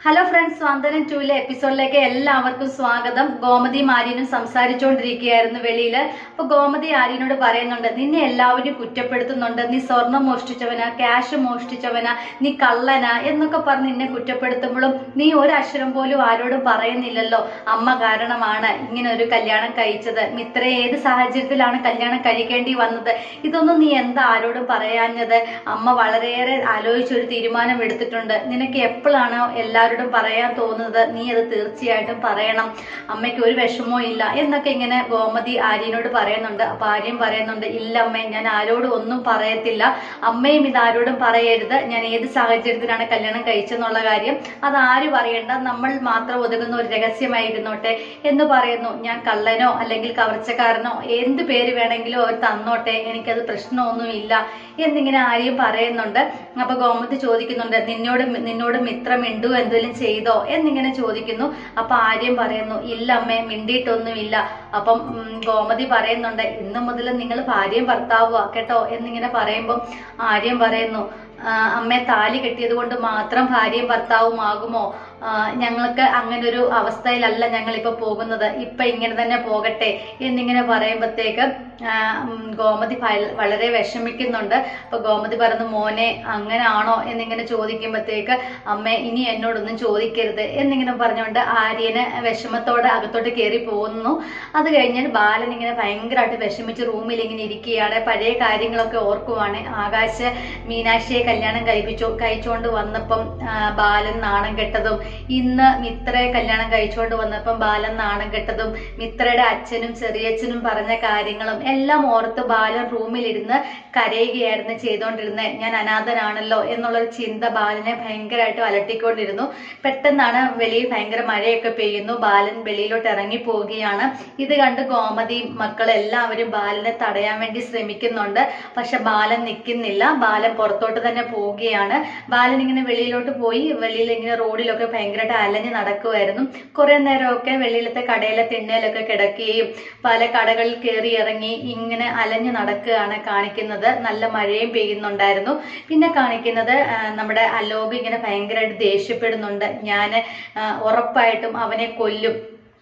hello friends സ്വാന്തനം ടൂലെ എപ്പിസോഡിലേക്ക് എല്ലാവർക്കും സ്വാഗതം ഗോമതി ആര്യനും സംസാരിച്ചുകൊണ്ടിരിക്കുകയായിരുന്നു വെളിയിൽ അപ്പൊ ഗോമതി ആര്യനോട് പറയുന്നുണ്ട് നിന്നെ എല്ലാവരും കുറ്റപ്പെടുത്തുന്നുണ്ട് നീ സ്വർണം മോഷ്ടിച്ചവനാ ക്യാഷ് മോഷ്ടിച്ചവനാ നീ കള്ളനാ എന്നൊക്കെ പറഞ്ഞ് നിന്നെ കുറ്റപ്പെടുത്തുമ്പോഴും നീ ഒരു അക്ഷരം പോലും ആരോടും പറയുന്നില്ലല്ലോ അമ്മ കാരണമാണ് ഇങ്ങനെ ഒരു കല്യാണം കഴിച്ചത് മിത്ര ഏത് സാഹചര്യത്തിലാണ് കല്യാണം കഴിക്കേണ്ടി വന്നത് ഇതൊന്നും നീ എന്താ ആരോടും പറയാഞ്ഞത് അമ്മ വളരെയേറെ ആലോചിച്ചൊരു തീരുമാനം എടുത്തിട്ടുണ്ട് നിനക്ക് എപ്പോഴാണോ എല്ലാവരോടും പറയാൻ തോന്നുന്നത് നീ അത് തീർച്ചയായിട്ടും പറയണം അമ്മയ്ക്ക് ഒരു വിഷമവും ഇല്ല എന്നൊക്കെ ഇങ്ങനെ ഗോമതി ആര്യനോട് പറയുന്നുണ്ട് അപ്പൊ ആര്യം പറയുന്നുണ്ട് ഇല്ല അമ്മേ ഞാൻ ആരോടും ഒന്നും പറയത്തില്ല അമ്മയും ഇത് ആരോടും പറയരുത് ഞാൻ ഏത് സാഹചര്യത്തിലാണ് കല്യാണം കഴിച്ചെന്നുള്ള കാര്യം അത് ആര് പറയണ്ട നമ്മൾ മാത്രം ഒതുങ്ങുന്ന ഒരു രഹസ്യമായിരുന്നോട്ടെ എന്ന് പറയുന്നു ഞാൻ കള്ളനോ അല്ലെങ്കിൽ കവർച്ചക്കാരനോ എന്ത് പേര് വേണമെങ്കിലും അവർ തന്നോട്ടെ എനിക്കത് പ്രശ്നമൊന്നുമില്ല എന്നിങ്ങനെ ആര്യം പറയുന്നുണ്ട് അപ്പൊ ഗോമതി ചോദിക്കുന്നുണ്ട് നിന്നോട് നിന്നോട് മിത്രം മിണ്ടു എന്തെങ്കിലും ചെയ്തോ എന്നിങ്ങനെ ചോദിക്കുന്നു അപ്പൊ ആര്യം പറയുന്നു ഇല്ല അമ്മേ മിണ്ടിയിട്ടൊന്നുമില്ല അപ്പം ഉം, ഗോമതി പറയുന്നുണ്ട് ഇന്നു മുതൽ നിങ്ങൾ ഭാര്യയും ഭർത്താവുക കേട്ടോ എന്നിങ്ങനെ പറയുമ്പം ആര്യം പറയുന്നു "ആ, അമ്മേ താലി കെട്ടിയത് കൊണ്ട് മാത്രം ഭാര്യയും ഭർത്താവും ആകുമോ ആ, ഞങ്ങൾക്ക് അങ്ങനെ ഒരു അവസ്ഥയിലല്ല ഞങ്ങൾ ഇപ്പൊ പോകുന്നത് ഇപ്പൊ ഇങ്ങനെ തന്നെ പോകട്ടെ എന്നിങ്ങനെ പറയുമ്പോഴത്തേക്ക് ആ, ഉം, ഗോമതി ഭയ- വളരെ വിഷമിക്കുന്നുണ്ട് അപ്പൊ ഗോമതി പറഞ്ഞു മോനെ അങ്ങനെ ആണോ എന്നിങ്ങനെ ചോദിക്കുമ്പോഴത്തേക്ക് അമ്മ ഇനി എന്നോടൊന്നും ചോദിക്കരുത് എന്നിങ്ങനെ പറഞ്ഞുകൊണ്ട് ആര്യന് വിഷമത്തോടെ അകത്തോട്ട് കയറി പോകുന്നു അത് കഴിഞ്ഞാൽ ബാലൻ ഇങ്ങനെ ഭയങ്കരമായിട്ട് വിഷമിച്ച് റൂമിൽ ഇങ്ങനെ ഇരിക്കുകയാണ് പഴയ കാര്യങ്ങളൊക്കെ ഓർക്കുവാണ് ആകാശ് മീനാക്ഷിയെ കല്യാണം കഴിപ്പിച്ചു കഴിച്ചുകൊണ്ട് വന്നപ്പം ആ, ബാലൻ നാണം കെട്ടതും ഇന്ന് മിത്രയെ കല്യാണം കഴിച്ചുകൊണ്ട് വന്നപ്പം ബാലൻ നാണം കെട്ടതും മിത്രയുടെ അച്ഛനും ചെറിയച്ഛനും പറഞ്ഞ കാര്യങ്ങളും എല്ലാം ഓർത്ത് ബാലൻ റൂമിലിരുന്ന് കരയുകയായിരുന്നു ചെയ്തുകൊണ്ടിരുന്നത് ഞാൻ അനാഥനാണല്ലോ എന്നുള്ളൊരു ചിന്ത ബാലനെ ഭയങ്കരമായിട്ട് അലട്ടിക്കൊണ്ടിരുന്നു പെട്ടെന്നാണ് വെളിയിൽ ഭയങ്കര മഴയൊക്കെ പെയ്യുന്നു ബാലൻ വെളിയിലോട്ട് ഇറങ്ങി പോവുകയാണ് ഇത് കണ്ട് ഗോമതി മക്കളെല്ലാവരും ബാലനെ തടയാൻ വേണ്ടി ശ്രമിക്കുന്നുണ്ട് പക്ഷെ ബാലൻ നിൽക്കുന്നില്ല ബാലൻ പുറത്തോട്ട് തന്നെ പോവുകയാണ് ബാലൻ ഇങ്ങനെ വെളിയിലോട്ട് പോയി വെളിയിൽ ഇങ്ങനെ റോഡിലൊക്കെ ഭയങ്കരമായിട്ട് അലഞ്ഞ് നടക്കുമായിരുന്നു കുറെ നേരമൊക്കെ വെളിയിലത്തെ കടയിലെ തിണ്ണയിലൊക്കെ കിടക്കുകയും പല കടകളിൽ കയറി ഇറങ്ങി ഇങ്ങനെ അലഞ്ഞു നടക്കുകയാണ് കാണിക്കുന്നത് നല്ല മഴയും പെയ്യുന്നുണ്ടായിരുന്നു പിന്നെ കാണിക്കുന്നത് ആ, നമ്മുടെ അലോക് ഇങ്ങനെ ഭയങ്കരമായിട്ട് ദേഷ്യപ്പെടുന്നുണ്ട് ഞാൻ ഉറപ്പായിട്ടും അവനെ കൊല്ലും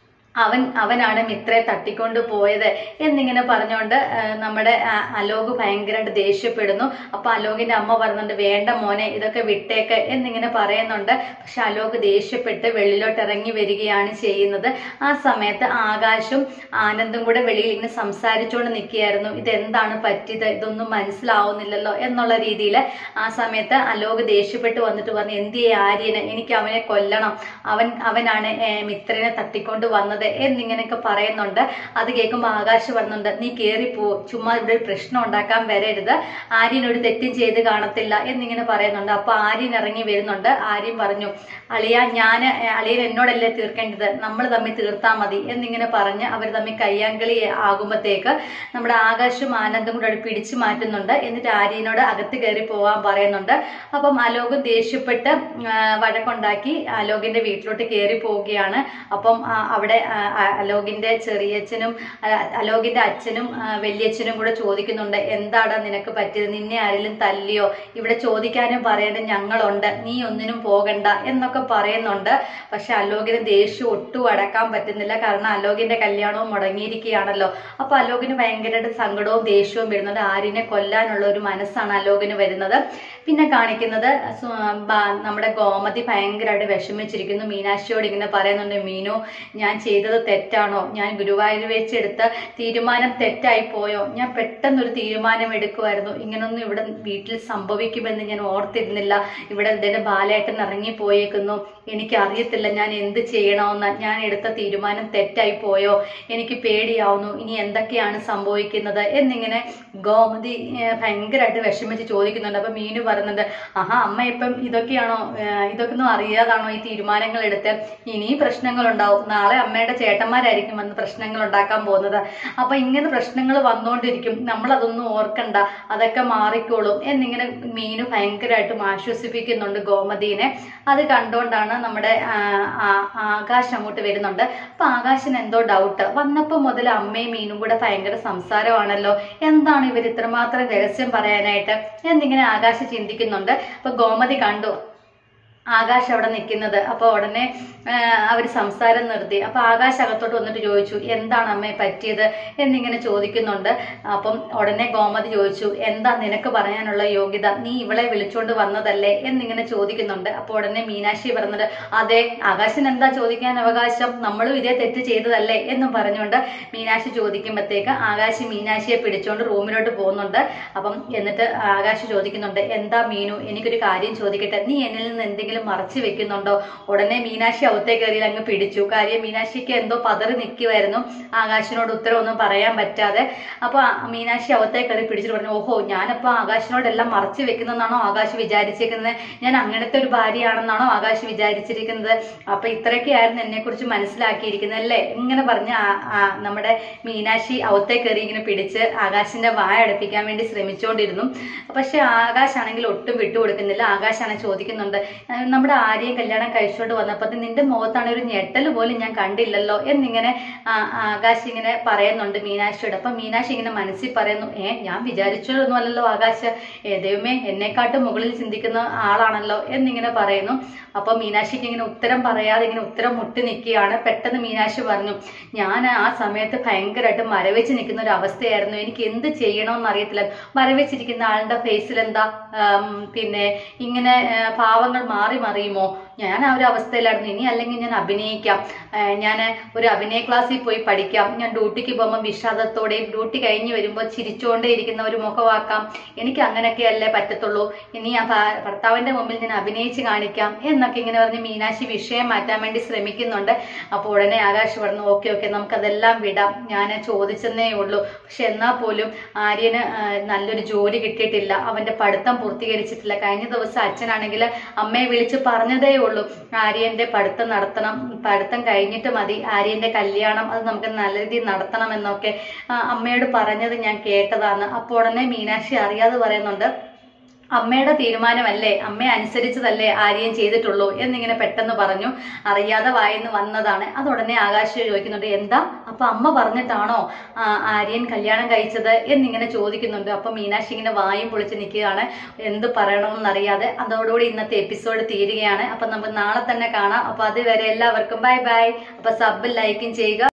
അവൻ അവനാണ് മിത്രയെ തട്ടിക്കൊണ്ട് പോയത് എന്നിങ്ങനെ പറഞ്ഞുകൊണ്ട് ആ, നമ്മുടെ ആ, അലോക് ഭയങ്കരമായിട്ട് ദേഷ്യപ്പെടുന്നു അപ്പൊ അലോകിന്റെ അമ്മ പറയുന്നുണ്ട് വേണ്ട മോനെ ഇതൊക്കെ വിട്ടേക്ക് എന്നിങ്ങനെ പറയുന്നുണ്ട് പക്ഷെ അലോക് ദേഷ്യപ്പെട്ട് വെളിയിലോട്ട് ഇറങ്ങി വരികയാണ് ചെയ്യുന്നത് ആ സമയത്ത് ആകാശും ആനന്ദും കൂടെ വെളിയിൽ ഇങ്ങനെ സംസാരിച്ചുകൊണ്ട് നിൽക്കുകയായിരുന്നു ഇതെന്താണ് പറ്റിയത് ഇതൊന്നും മനസ്സിലാവുന്നില്ലല്ലോ എന്നുള്ള രീതിയിൽ ആ സമയത്ത് അലോക് ദേഷ്യപ്പെട്ട് വന്നിട്ട് പറഞ്ഞു എന്തിയെ ആര്യന് എനിക്ക് അവനെ കൊല്ലണം അവൻ അവനാണ് ഏ, മിത്രനെ തട്ടിക്കൊണ്ട് വന്നത് എന്നിങ്ങനെയൊക്കെ പറയുന്നുണ്ട് അത് കേൾക്കുമ്പോൾ ആകാശ് പറയുന്നുണ്ട് നീ കേറിപ്പോ ചുമ്മാ ഇവിടെ ഒരു പ്രശ്നം ഉണ്ടാക്കാൻ വരരുത് ആര്യൻ ഒരു തെറ്റും ചെയ്ത് കാണത്തില്ല എന്നിങ്ങനെ പറയുന്നുണ്ട് അപ്പൊ ആര്യൻ ഇറങ്ങി വരുന്നുണ്ട് ആര്യൻ പറഞ്ഞു അളിയ ഞാൻ അളിയൻ എന്നോടല്ലേ തീർക്കേണ്ടത് നമ്മൾ തമ്മിൽ തീർത്താൽ മതി എന്നിങ്ങനെ പറഞ്ഞ് അവർ തമ്മിൽ കയ്യാങ്കളി ആകുമ്പോഴത്തേക്ക് നമ്മുടെ ആകാശും ആനന്ദും കൂടെ അവിടെ പിടിച്ചു മാറ്റുന്നുണ്ട് എന്നിട്ട് ആര്യനോട് അകത്ത് കയറി പോകാൻ പറയുന്നുണ്ട് അപ്പം അലോക് ദേഷ്യപ്പെട്ട് ആ, വഴക്കുണ്ടാക്കി അലോകിന്റെ വീട്ടിലോട്ട് കയറി പോവുകയാണ് അപ്പം ആ, അവിടെ ആ, ആ, അലോകിന്റെ ചെറിയച്ഛനും ആ, അലോകിന്റെ അച്ഛനും ആ, വല്യച്ഛനും കൂടെ ചോദിക്കുന്നുണ്ട് എന്താടാ നിനക്ക് പറ്റിയത് നിന്നെ ആരെങ്കിലും തല്ലിയോ ഇവിടെ ചോദിക്കാനും പറയേണ്ട ഞങ്ങളുണ്ട് നീ ഒന്നിനും പോകണ്ട എന്നൊക്കെ പറയുന്നുണ്ട് പക്ഷെ അലോകിന് ദേഷ്യം ഒട്ടും അടക്കാൻ പറ്റുന്നില്ല കാരണം അലോകിന്റെ കല്യാണവും മുടങ്ങിയിരിക്കുകയാണല്ലോ അപ്പൊ അലോകിന് ഭയങ്കരമായിട്ട് സങ്കടവും ദേഷ്യവും വരുന്നുണ്ട് ആര്യനെ കൊല്ലാനുള്ള ഒരു മനസ്സാണ് അലോകിന് വരുന്നത് പിന്നെ കാണിക്കുന്നത് സു- ബ- നമ്മുടെ ഗോമതി ഭയങ്കരമായിട്ട് വിഷമിച്ചിരിക്കുന്നു മീനാക്ഷിയോട് ഇങ്ങനെ പറയുന്നുണ്ട് മീനു ഞാൻ ചെയ്തത് തെറ്റാണോ ഞാൻ ഗുരുവായൂർ വെച്ചെടുത്ത തീരുമാനം തെറ്റായി പോയോ ഞാൻ പെട്ടെന്നൊരു തീരുമാനം എടുക്കുമായിരുന്നു ഇങ്ങനൊന്നും ഇവിടെ വീട്ടിൽ സംഭവിക്കുമെന്ന് ഞാൻ ഓർത്തിരുന്നില്ല ഇവിടെ ഇതിന്റെ ബാലേട്ടൻ ഇറങ്ങി പോയേക്കുന്നു എനിക്ക് അറിയത്തില്ല ഞാൻ എന്ത് ചെയ്യണമെന്ന് ഞാൻ എടുത്ത തീരുമാനം തെറ്റായി പോയോ എനിക്ക് പേടിയാവുന്നു ഇനി എന്തൊക്കെയാണ് സംഭവിക്കുന്നത് എന്നിങ്ങനെ ഗോമതി ഏഹ്, ഭയങ്കരമായിട്ട് വിഷമിച്ച് ചോദിക്കുന്നുണ്ട് അപ്പൊ മീനു പറയുന്നുണ്ട് ആഹാ അമ്മ ഇപ്പം ഇതൊക്കെയാണോ ഏഹ്, ഇതൊക്കെ ഒന്നും അറിയാതാണോ ഈ തീരുമാനങ്ങൾ എടുത്ത് ഇനിയും പ്രശ്നങ്ങൾ ഉണ്ടാവും നാളെ അമ്മയുടെ ചേട്ടന്മാരായിരിക്കും വന്ന് പ്രശ്നങ്ങൾ ഉണ്ടാക്കാൻ പോകുന്നത് അപ്പൊ ഇങ്ങനെ പ്രശ്നങ്ങൾ വന്നുകൊണ്ടിരിക്കും നമ്മൾ അതൊന്നും ഓർക്കണ്ട അതൊക്കെ മാറിക്കോളും എന്നിങ്ങനെ മീനു ഭയങ്കരമായിട്ടും ആശ്വസിപ്പിക്കുന്നുണ്ട് ഗോമതീനെ അത് കണ്ടുകൊണ്ടാണ് നമ്മുടെ ആ, ആ, ആകാശ് അങ്ങോട്ട് വരുന്നുണ്ട് അപ്പൊ ആകാശിന് എന്തോ ഡൗട്ട് വന്നപ്പോ മുതൽ അമ്മയും മീനും കൂടെ ഭയങ്കര സംസാരമാണല്ലോ എന്താണ് ഇവർ ഇത്രമാത്രം രഹസ്യം പറയാനായിട്ട് എന്നിങ്ങനെ ആകാശ് ചിന്തിക്കുന്നുണ്ട് അപ്പൊ ഗോമതി കണ്ടു ആകാശ് അവിടെ നിൽക്കുന്നത് അപ്പൊ ഉടനെ അവർ സംസാരം നിർത്തി അപ്പൊ ആകാശ് അകത്തോട്ട് വന്നിട്ട് ചോദിച്ചു എന്താണ് അമ്മയെ പറ്റിയത് എന്നിങ്ങനെ ചോദിക്കുന്നുണ്ട് അപ്പം ഉടനെ ഗോമതി ചോദിച്ചു എന്താ നിനക്ക് പറയാനുള്ള യോഗ്യത നീ ഇവളെ വിളിച്ചോണ്ട് വന്നതല്ലേ എന്നിങ്ങനെ ചോദിക്കുന്നുണ്ട് അപ്പൊ ഉടനെ മീനാക്ഷി പറഞ്ഞത് അതെ ആകാശിന് എന്താ ചോദിക്കാൻ അവകാശം നമ്മളും ഇതേ തെറ്റ് ചെയ്തതല്ലേ എന്നും പറഞ്ഞുകൊണ്ട് മീനാക്ഷി ചോദിക്കുമ്പോഴത്തേക്ക് ആകാശ് മീനാക്ഷിയെ പിടിച്ചോണ്ട് റൂമിലോട്ട് പോകുന്നുണ്ട് അപ്പം എന്നിട്ട് ആകാശ് ചോദിക്കുന്നുണ്ട് എന്താ മീനു എനിക്കൊരു കാര്യം ചോദിക്കട്ടെ നീ എന്നിൽ നിന്ന് എന്തെങ്കിലും മറച്ചു വെക്കുന്നുണ്ടോ ഉടനെ മീനാക്ഷി അവത്തെ കയറി അങ്ങ് പിടിച്ചു കാര്യം മീനാക്ഷിക്ക് എന്തോ പതറി നിൽക്കുമായിരുന്നു ആകാശിനോട് ഉത്തരവൊന്നും പറയാൻ പറ്റാതെ അപ്പൊ ആ മീനാക്ഷി അവത്തെ കയറി പിടിച്ചിട്ട് പറഞ്ഞു ഓഹോ ഞാനപ്പോ ആകാശിനോടെല്ലാം മറച്ചു വെക്കുന്നതാണോ ആകാശ് വിചാരിച്ചിരിക്കുന്നത് ഞാൻ അങ്ങനത്തെ ഒരു ഭാര്യയാണെന്നാണോ ആകാശ് വിചാരിച്ചിരിക്കുന്നത് അപ്പൊ ഇത്രയൊക്കെയായിരുന്നു എന്നെ കുറിച്ച് മനസ്സിലാക്കിയിരിക്കുന്നത് അല്ലേ ഇങ്ങനെ പറഞ്ഞ ആ- ആ നമ്മുടെ മീനാക്ഷി അവത്തെ കയറി ഇങ്ങനെ പിടിച്ച് ആകാശിന്റെ വായ അടപ്പിക്കാൻ വേണ്ടി ശ്രമിച്ചുകൊണ്ടിരുന്നു പക്ഷെ ആകാശാണെങ്കിൽ ഒട്ടും വിട്ടുകൊടുക്കുന്നില്ല ആകാശാണ് ചോദിക്കുന്നുണ്ട് "ഏഹ് നമ്മുടെ ആര്യയെ കല്യാണം കഴിച്ചുകൊണ്ട് വന്നപ്പോൾ നിന്റെ മുഖത്താണ് ഒരു ഞെട്ടൽ പോലും ഞാൻ കണ്ടില്ലല്ലോ എന്നിങ്ങനെ ആ, ആകാശ് ഇങ്ങനെ പറയുന്നുണ്ട് മീനാക്ഷിയോട് അപ്പൊ മീനാക്ഷി ഇങ്ങനെ മനസ്സിൽ പറയുന്നു ഏ ഞാൻ വിചാരിച്ചതൊന്നും അല്ലല്ലോ ആകാശ് ഏ ദൈവമേ എന്നെക്കാട്ടും മുകളിൽ ചിന്തിക്കുന്ന ആളാണല്ലോ എന്നിങ്ങനെ പറയുന്നു അപ്പൊ മീനാക്ഷിക്ക് ഇങ്ങനെ ഉത്തരം പറയാതെ ഇങ്ങനെ ഉത്തരം മുട്ടി നിൽക്കുകയാണ് പെട്ടെന്ന് മീനാക്ഷി പറഞ്ഞു ഞാൻ ആ സമയത്ത് ഭയങ്കരമായിട്ട് മരവിച്ച് നിൽക്കുന്ന ഒരു അവസ്ഥയായിരുന്നു എനിക്ക് എന്ത് ചെയ്യണമെന്ന് അറിയത്തില്ല മരവിച്ചിരിക്കുന്ന ആളുടെ ഫേസിൽ എന്താ ആം, പിന്നെ ഇങ്ങനെ ആ, ഭാവങ്ങൾ മാറി മറിയുമോ ഞാൻ ആ ഒരു അവസ്ഥയിലായിരുന്നു ഇനി അല്ലെങ്കിൽ ഞാൻ അഭിനയിക്കാം ഞാൻ ഒരു അഭിനയ ക്ലാസ്സിൽ പോയി പഠിക്കാം ഞാൻ ഡ്യൂട്ടിക്ക് പോകുമ്പോൾ വിഷാദത്തോടെയും ഡ്യൂട്ടി കഴിഞ്ഞ് വരുമ്പോൾ ചിരിച്ചുകൊണ്ടേ ഇരിക്കുന്ന ഒരു മുഖമാക്കാം എനിക്ക് അങ്ങനെയൊക്കെയല്ലേ പറ്റത്തുള്ളൂ ഇനി ആ ഭ- ഭർത്താവിന്റെ മുമ്പിൽ ഞാൻ അഭിനയിച്ച് കാണിക്കാം എന്നൊക്കെ ഇങ്ങനെ പറഞ്ഞ് മീനാക്ഷി വിഷയം മാറ്റാൻ വേണ്ടി ശ്രമിക്കുന്നുണ്ട് അപ്പോൾ ഉടനെ ആകാശ് പറഞ്ഞു ഓക്കെ ഓക്കെ നമുക്കതെല്ലാം വിടാം ഞാൻ ചോദിച്ചെന്നേ ഉള്ളൂ പക്ഷെ എന്നാൽ പോലും ആര്യന് ആ, നല്ലൊരു ജോലി കിട്ടിയിട്ടില്ല അവന്റെ പഠിത്തം പൂർത്തീകരിച്ചിട്ടില്ല കഴിഞ്ഞ ദിവസം അച്ഛനാണെങ്കിൽ അമ്മയെ വിളിച്ച് പറഞ്ഞതേ ഉള്ളൂ ആര്യന്റെ പഠിത്തം നടത്തണം പഠിത്തം കഴിഞ്ഞിട്ട് മതി ആര്യന്റെ കല്യാണം അത് നമുക്ക് നല്ല രീതിയിൽ നടത്തണം എന്നൊക്കെ ആ, അമ്മയോട് പറഞ്ഞത് ഞാൻ കേട്ടതാണ് അപ്പോൾ ഉടനെ മീനാക്ഷി അറിയാതെ പറയുന്നുണ്ട് അമ്മയുടെ തീരുമാനമല്ലേ അമ്മയെ അനുസരിച്ചതല്ലേ ആര്യൻ ചെയ്തിട്ടുള്ളൂ എന്നിങ്ങനെ പെട്ടെന്ന് പറഞ്ഞു അറിയാതെ വായെന്ന് വന്നതാണ് അതുടനെ ആകാശ് ചോദിക്കുന്നുണ്ട് എന്താ അപ്പൊ അമ്മ പറഞ്ഞിട്ടാണോ ആ, ആര്യൻ കല്യാണം കഴിച്ചത് എന്നിങ്ങനെ ചോദിക്കുന്നുണ്ട് അപ്പൊ മീനാക്ഷി ഇങ്ങനെ വായും പൊളിച്ച് നിൽക്കുകയാണ് എന്ത് പറയണമെന്നറിയാതെ അതോടുകൂടി ഇന്നത്തെ എപ്പിസോഡ് തീരുകയാണ് അപ്പൊ നമുക്ക് നാളെ തന്നെ കാണാം അപ്പൊ അതുവരെ എല്ലാവർക്കും ബൈ ബൈ അപ്പൊ സബ് ലൈക്കും ചെയ്യുക